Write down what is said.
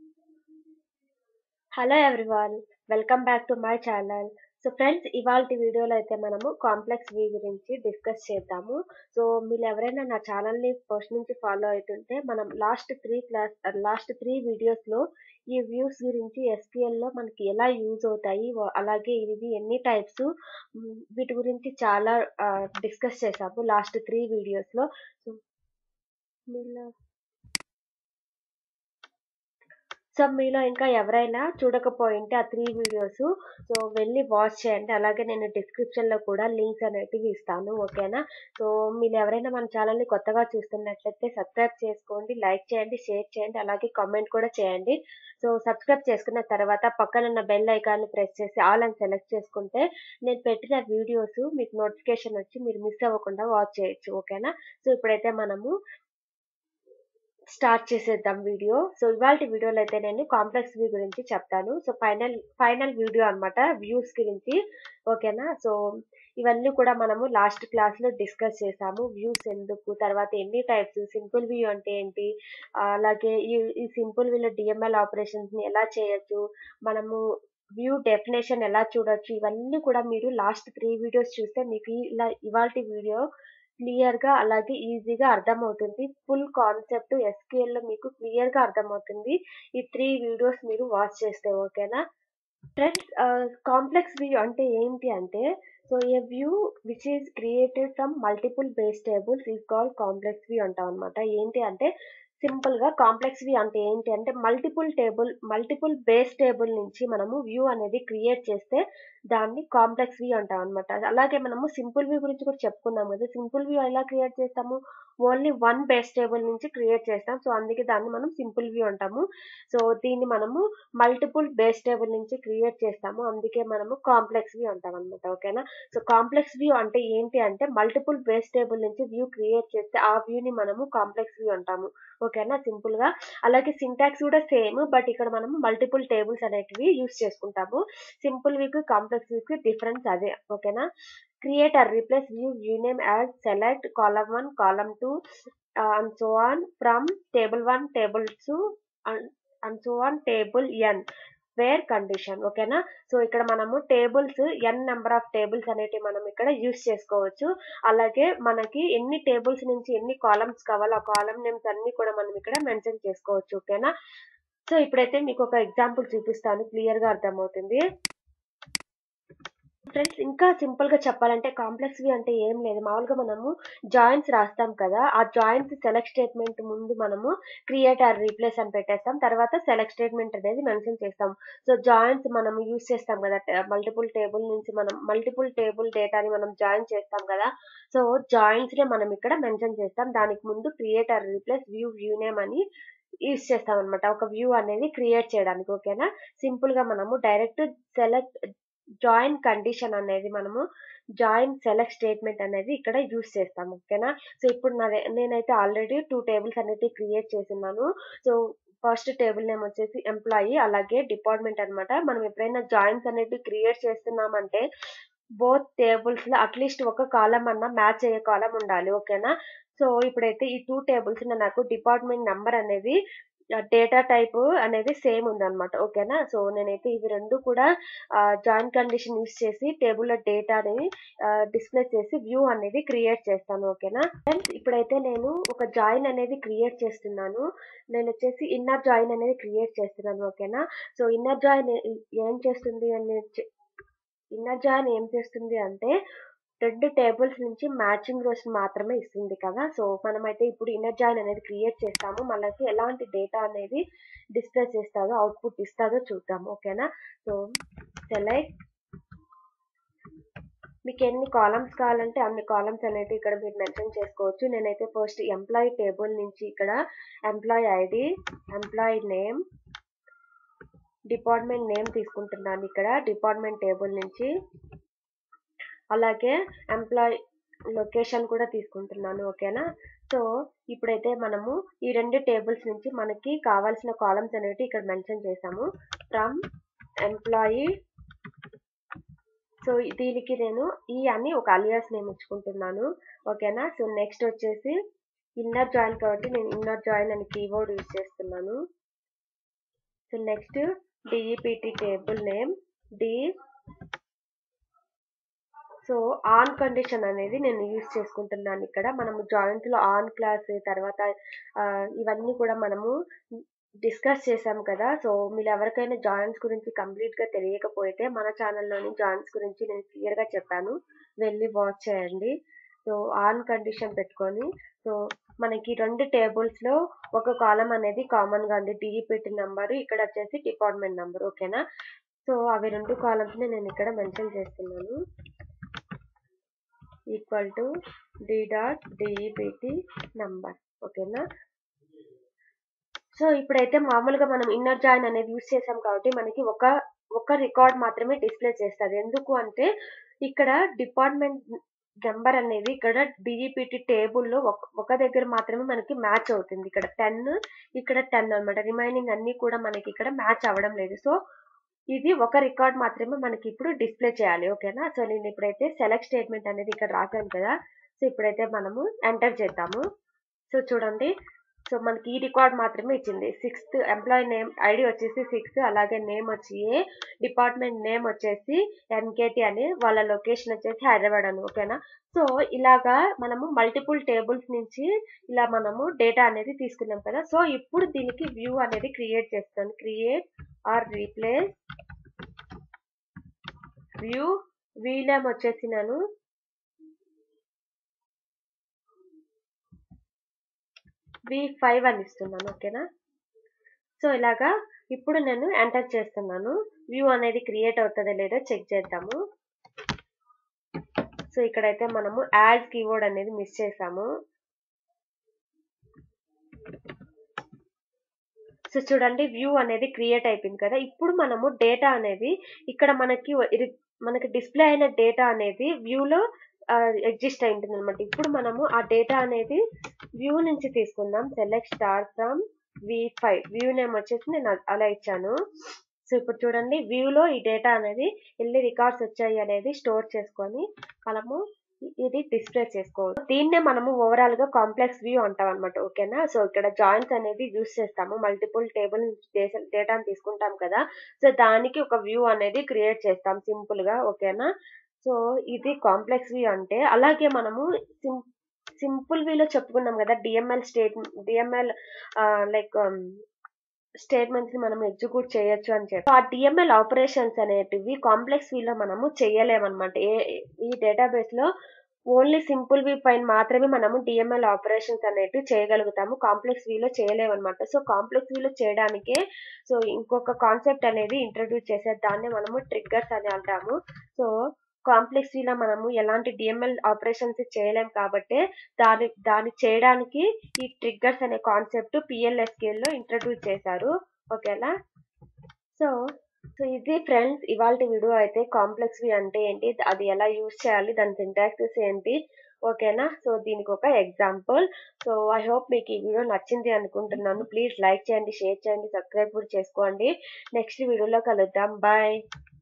hello everyone welcome back to my channel so friends ఇవాళ వీడియోలో అయితే మనము కాంప్లెక్స్ వీ గురించి డిస్కస్ చేద్దాము సో మీరు ఎవరైనా నా ఛానల్ని ఫస్ట్ నుంచి ఫాలో అవుతుంటే మనం last three class last three వీడియోస్లో ఈ వ్యూస్ గురించి ఎస్క్యూఎల్లో మనకి ఎలా యూజ్ అవుతాయి వా- అలాగే ఇది ఎన్ని టైప్స్ వీటి గురించి చాలా డిస్కస్ చేసాము లాస్ట్ త్రీ వీడియోస్లో సో మీలో సో మీలో ఇంకా ఎవరైనా చూడకపోయింటే ఆ త్రీ వీడియోస్ సో వెళ్ళి వాచ్ చేయండి అలాగే నేను డిస్క్రిప్షన్లో కూడా లింక్స్ అనేటివి ఇస్తాను ఓకేనా సో మీరు ఎవరైనా మన ఛానల్ని కొత్తగా చూస్తున్నట్లయితే సబ్స్క్రైబ్ చేసుకోండి లైక్ చేయండి షేర్ చేయండి అలాగే కామెంట్ కూడా చేయండి సో సబ్స్క్రైబ్ చేసుకున్న తర్వాత పక్కన ఉన్న బెల్ ఐకాన్ని ప్రెస్ చేసి ఆల్ అని సెలెక్ట్ చేసుకుంటే నేను పెట్టిన వీడియోస్ మీకు నోటిఫికేషన్ వచ్చి మీరు మిస్ అవ్వకుండా వాచ్ చేయొచ్చు ఓకేనా సో ఇప్పుడైతే మనము స్టార్ట్ చేసేద్దాం వీడియో సో ఇవాళ వీడియోలో అయితే నేను కాంప్లెక్స్ వ్యూ గురించి చెప్తాను సో ఫైనల్ ఫైనల్ వీడియో అన్నమాట వ్యూస్ గురించి ఓకేనా సో ఇవన్నీ కూడా మనము లాస్ట్ క్లాస్లో డిస్కస్ చేసాము వ్యూస్ ఎందుకు తర్వాత ఎన్ని టైప్స్ సింపుల్ వ్యూ అంటే ఏంటి ఆ, అలాగే ఈ ఈ సింపుల్ వ్యూలో డిఎంఎల్ ఆపరేషన్స్ని ఎలా చేయొచ్చు మనము వ్యూ డెఫినేషన్ ఎలా చూడొచ్చు ఇవన్నీ కూడా మీరు లాస్ట్ త్రీ వీడియోస్ చూస్తే మీకు ఈ- ఇలా ఇవాళ వీడియో క్లియర్ గా అలాగే ఈజీగా అర్థమవుతుంది ఫుల్ కాన్సెప్ట్ ఎస్క్యూఎల్ లో మీకు క్లియర్ గా అర్థమవుతుంది ఈ త్రీ వీడియోస్ మీరు వాచ్ చేస్తే ఓకేనా ఫ్రెండ్స్ కాంప్లెక్స్ వ్యూ అంటే ఏంటి అంటే so a view which is created from multiple base tables is called complex view అంటాం అనమాట ఏంటి అంటే సింపుల్ గా కాంప్లెక్స్ వ్యూ అంటే ఏంటి అంటే multiple table multiple base table నుంచి మనము వ్యూ అనేది క్రియేట్ చేస్తే దాన్ని కాంప్లెక్స్ వ్యూ అంటాం అనమాట అలాగే మనము సింపుల్ వ్యూ గురించి కూడా చెప్పుకున్నాం కదా సింపుల్ వ్యూ ఎలా క్రియేట్ చేస్తాము ఓన్లీ వన్ బేస్ టేబుల్ నుంచి క్రియేట్ చేస్తాం సో అందుకే దాన్ని మనం సింపుల్ వ్యూ అంటాము సో దీన్ని మనము మల్టిపుల్ బేస్ టేబుల్ నుంచి క్రియేట్ చేస్తాము అందుకే మనము కాంప్లెక్స్ వ్యూ అంటాం అనమాట ఓకేనా సో కాంప్లెక్స్ వ్యూ అంటే ఏంటి అంటే మల్టిపుల్ బేస్ టేబుల్ నుంచి వ్యూ క్రియేట్ చేస్తే ఆ వ్యూని మనము కాంప్లెక్స్ వ్యూ అంటాము ఓకేనా సింపుల్ గా అలాగే సింటాక్స్ కూడా సేమ్ బట్ ఇక్కడ మనము మల్టిపుల్ టేబుల్స్ అనేటివి యూస్ చేసుకుంటాము simple view complex view difference అదే ఓకేనా create or replace view view name as select column one column two and so on from table one table two and so on table N where condition ఓకేనా so ఇక్కడ మనము tables N number of tables అనేటివి మనం ఇక్కడ use చేసుకోవచ్చు అలాగే మనకి ఎన్ని టేబుల్స్ నుంచి ఎన్ని కాలమ్స్ కావాలో ఆ కాలమ్ నేమ్స్ అన్ని కూడా మనం ఇక్కడ మెన్షన్ చేసుకోవచ్చు ఓకేనా సో ఇప్పుడైతే మీకు ఒక ఎగ్జాంపుల్ చూపిస్తాను క్లియర్ గా అర్థమవుతుంది ఫ్రెండ్స్ ఇంకా సింపుల్ గా చెప్పాలంటే కాంప్లెక్స్ వి అంటే ఏం లేదు మామూలుగా మనము జాయింట్స్ రాస్తాం కదా ఆ జాయింట్స్ సెలెక్ట్ స్టేట్మెంట్ ముందు మనము క్రియేట్ ఆర్ రీప్లేస్ అని పెట్టేస్తాం తర్వాత సెలెక్ట్ స్టేట్మెంట్ అనేది మెన్షన్ చేస్తాం సో జాయింట్స్ మనం యూస్ చేస్తాం కదా మల్టిపుల్ టేబుల్ నుంచి మనం మల్టిపుల్ టేబుల్ డేటాని మనం జాయిన్ చేస్తాం కదా సో జాయింట్స్ నే మనం ఇక్కడ మెన్షన్ చేస్తాం దానికి ముందు create or replace view view name అని యూస్ చేస్తాం అనమాట ఒక వ్యూ అనేది క్రియేట్ చేయడానికి ఓకేనా సింపుల్ గా మనము డైరెక్ట్ సెలెక్ట్ జాయిన్ కండిషన్ అనేది మనము జాయిన్ సెలెక్ట్ స్టేట్మెంట్ అనేది ఇక్కడ యూస్ చేస్తాం ఓకేనా సో ఇప్పుడు నా నేనైతే ఆల్రెడీ టూ టేబుల్స్ అనేది క్రియేట్ చేస్తున్నాను సో ఫస్ట్ టేబుల్ నేమ్ వచ్చేసి ఎంప్లాయీ అలాగే డిపార్ట్మెంట్ అన్నమాట మనం ఎప్పుడైనా జాయిన్స్ అనేది క్రియేట్ చేస్తున్నామంటే బోత్ టేబుల్స్ లో అట్లీస్ట్ ఒక కాలం అన్న మ్యాచ్ అయ్యే కాలం ఉండాలి ఓకేనా సో ఇప్పుడైతే ఈ టూ టేబుల్స్ నాకు డిపార్ట్మెంట్ నంబర్ అనేది డేటా టైప్ అనేది సేమ్ ఉందన్నమాట ఓకేనా సో నేనైతే ఇవి రెండు కూడా జాయిన్ కండిషన్ యూస్ చేసి టేబుల్లో డేటాని డిస్ప్లే చేసి వ్యూ అనేది క్రియేట్ చేస్తాను ఓకేనా ఫ్రెండ్స్ ఇప్పుడైతే నేను ఒక జాయిన్ అనేది క్రియేట్ చేస్తున్నాను నేను వచ్చేసి ఇన్నర్ జాయిన్ అనేది క్రియేట్ చేస్తున్నాను ఓకేనా సో ఇన్నర్ జాయిన్ ఏం చేస్తుంది అని ఇన్నర్ జాయిన్ ఏం చేస్తుంది అంటే రెండు టేబుల్స్ నుంచి మ్యాచింగ్ రోస్ మాత్రమే ఇస్తుంది కదా సో మనమైతే ఇప్పుడు ఇన్నర్ జాయిన్ అనేది క్రియేట్ చేస్తాము మనకి ఎలాంటి డేటా అనేది డిస్ప్లే చేస్తుందో అవుట్పుట్ ఇస్తుందో చూద్దాం ఓకేనా సో సెలెక్ట్ మీకు ఎన్ని కాలమ్స్ కావాలంటే అన్ని కాలమ్స్ అనేవి ఇక్కడ మీరు మెన్షన్ చేసుకోవచ్చు నేనైతే ఫస్ట్ ఎంప్లాయీ టేబుల్ నుంచి ఇక్కడ employee ID employee name department name తీసుకుంటున్నాను ఇక్కడ డిపార్ట్మెంట్ టేబుల్ నుంచి అలాగే ఎంప్లాయ్ లొకేషన్ కూడా తీసుకుంటున్నాను ఓకేనా సో ఇప్పుడైతే మనము ఈ రెండు టేబుల్స్ నుంచి మనకి కావాల్సిన కాలమ్స్ అనేవి ఇక్కడ మెన్షన్ చేసాము ఫ్రమ్ ఎంప్లాయీ సో దీనికి నేను ఈ అని ఒక అలియాస్ నేమ్ ఇచ్చుకుంటున్నాను ఓకేనా సో నెక్స్ట్ వచ్చేసి ఇన్నర్ జాయిన్ కాబట్టి నేను ఇన్నర్ జాయిన్ అని కీవర్డ్ యూజ్ చేస్తున్నాను so next D E P T table name D so on condition అనేది నేను యూజ్ చేసుకుంటున్నాను ఇక్కడ మనము జాయింట్ లో ఆన్ క్లాస్ తర్వాత ఆ, ఇవన్నీ కూడా మనము డిస్కస్ చేసాం కదా సో మీరు ఎవరికైనా జాయింట్స్ గురించి కంప్లీట్ గా తెలియకపోతే మన ఛానల్లోని జాయింట్స్ గురించి నేను క్లియర్ గా చెప్పాను వెళ్ళి వాచ్ చేయండి సో ఆన్ కండిషన్ పెట్టుకొని సో మనకి రెండు టేబుల్స్ లో ఒక కాలం అనేది కామన్ గా ఉంది డిఈపిటి నంబర్ ఇక్కడ వచ్చేసి డిపార్ట్మెంట్ నంబర్ ఓకేనా సో అవి రెండు కాలమ్స్ ని నేను ఇక్కడ మెన్షన్ చేస్తున్నాను equal to D dot D E P T number ఓకేనా సో ఇప్పుడైతే మామూలుగా మనం ఇన్నర్ జాయిన్ అనేది యూజ్ చేసాం కాబట్టి మనకి ఒక ఒక రికార్డ్ మాత్రమే డిస్ప్లే చేస్తుంది ఎందుకు అంటే ఇక్కడ డిపార్ట్మెంట్ నెంబర్ అనేది ఇక్కడ డిజిపిటి టేబుల్లో ఒక ఒక దగ్గర మాత్రమే మనకి మ్యాచ్ అవుతుంది ఇక్కడ టెన్ ఇక్కడ టెన్ అన్నమాట రిమైనింగ్ అన్ని కూడా మనకి ఇక్కడ మ్యాచ్ అవ్వడం లేదు సో ఇది ఒక రికార్డ్ మాత్రమే మనకి ఇప్పుడు డిస్ప్లే చేయాలి ఓకేనా సో నేను ఇప్పుడైతే సెలెక్ట్ స్టేట్మెంట్ అనేది ఇక్కడ రాశాను కదా సో ఇప్పుడైతే మనము ఎంటర్ చేద్దాము సో చూడండి సో మనకి ఈ రికార్డ్ మాత్రమే ఇచ్చింది సిక్స్త్ ఎంప్లాయీ నేమ్ ఐడి వచ్చేసి సిక్స్త్ అలాగే నేమ్ వచ్చి ఏ డిపార్ట్మెంట్ నేమ్ వచ్చేసి ఎంకేటి అని వాళ్ళ లొకేషన్ వచ్చేసి హైదరాబాద్ అని ఓకేనా సో ఇలాగా మనము మల్టిపుల్ టేబుల్స్ నుంచి ఇలా మనము డేటా అనేది తీసుకున్నాం కదా సో ఇప్పుడు దీనికి వ్యూ అనేది క్రియేట్ చేస్తాను create or replace view view name వచ్చేసి నేను వి ఫైవ్ అని ఇస్తున్నాను ఓకేనా సో ఇలాగా ఇప్పుడు నేను ఎంటర్ చేస్తున్నాను వ్యూ అనేది క్రియేట్ అవుతుందో లేదో చెక్ చేద్దాము సో ఇక్కడైతే మనము యాడ్ కీవర్డ్ అనేది మిస్ చేసాము సో చూడండి వ్యూ అనేది క్రియేట్ అయిపోయింది కదా ఇప్పుడు మనము డేటా అనేది ఇక్కడ మనకి ఇది మనకి డిస్ప్లే అయిన డేటా అనేది వ్యూలో ఎగ్జిస్ట్ అయి ఉంటుంది అనమాట ఇప్పుడు మనము ఆ డేటా అనేది వ్యూ నుంచి తీసుకుందాం select star from V five view name వచ్చేసి నేను అ- అలా ఇచ్చాను సో ఇప్పుడు చూడండి వ్యూ లో ఈ డేటా అనేది ఎన్ని రికార్డ్స్ వచ్చాయి అనేది స్టోర్ చేసుకొని మనము ఇది డిస్ప్లే చేసుకోవచ్చు దీన్నే మనము ఓవరాల్ గా కాంప్లెక్స్ వ్యూ అంటాం అనమాట ఓకేనా సో ఇక్కడ జాయింట్స్ అనేది యూస్ చేస్తాము మల్టిపుల్ టేబుల్ డేటాను తీసుకుంటాం కదా సో దానికి ఒక వ్యూ అనేది క్రియేట్ చేస్తాం సింపుల్ గా ఓకేనా సో ఇది కాంప్లెక్స్ వ్యూ అంటే అలాగే మనము సిం సింపుల్ వీలో చెప్పుకున్నాం కదా D M L state D M L like statements ని మనం ఎగ్జిక్యూట్ చేయొచ్చు అని చెప్పి ఆ డిఎంఎల్ ఆపరేషన్స్ అనేటివి కాంప్లెక్స్ వీలో మనము చేయలేమన్నమాట ఏ ఈ డేటాబేస్ లో ఓన్లీ సింపుల్ వి పైన మాత్రమే మనము డిఎంఎల్ ఆపరేషన్స్ అనేటివి చేయగలుగుతాము కాంప్లెక్స్ వీలో చేయలేమన్నమాట సో కాంప్లెక్స్ వీలో చేయడానికే సో ఇంకొక కాన్సెప్ట్ అనేది ఇంట్రడ్యూస్ చేసే దాన్ని మనము ట్రిగ్గర్స్ అని అంటాము సో కాంప్లెక్స్ వీలో మనము ఎలాంటి డిఎంఎల్ ఆపరేషన్స్ చేయలేం కాబట్టి దాని దాన్ని చేయడానికి ఈ ట్రిగ్గర్స్ అనే కాన్సెప్ట్ పిఎల్ఎస్కేల్ లో ఇంట్రడ్యూస్ చేశారు ఓకేనా సో సో ఇది ఫ్రెండ్స్ ఇవాళ వీడియో అయితే కాంప్లెక్స్ వి అంటే ఏంటి అది ఎలా యూజ్ చేయాలి దాని సింటాక్సెస్ ఏంటి ఓకేనా సో దీనికి ఒక ఎగ్జాంపుల్ సో ఐ హోప్ మీకు ఈ వీడియో నచ్చింది అనుకుంటున్నాను ప్లీజ్ లైక్ చేయండి షేర్ చేయండి సబ్స్క్రైబ్ కూడా చేసుకోండి నెక్స్ట్ వీడియోలో కలుద్దాం బాయ్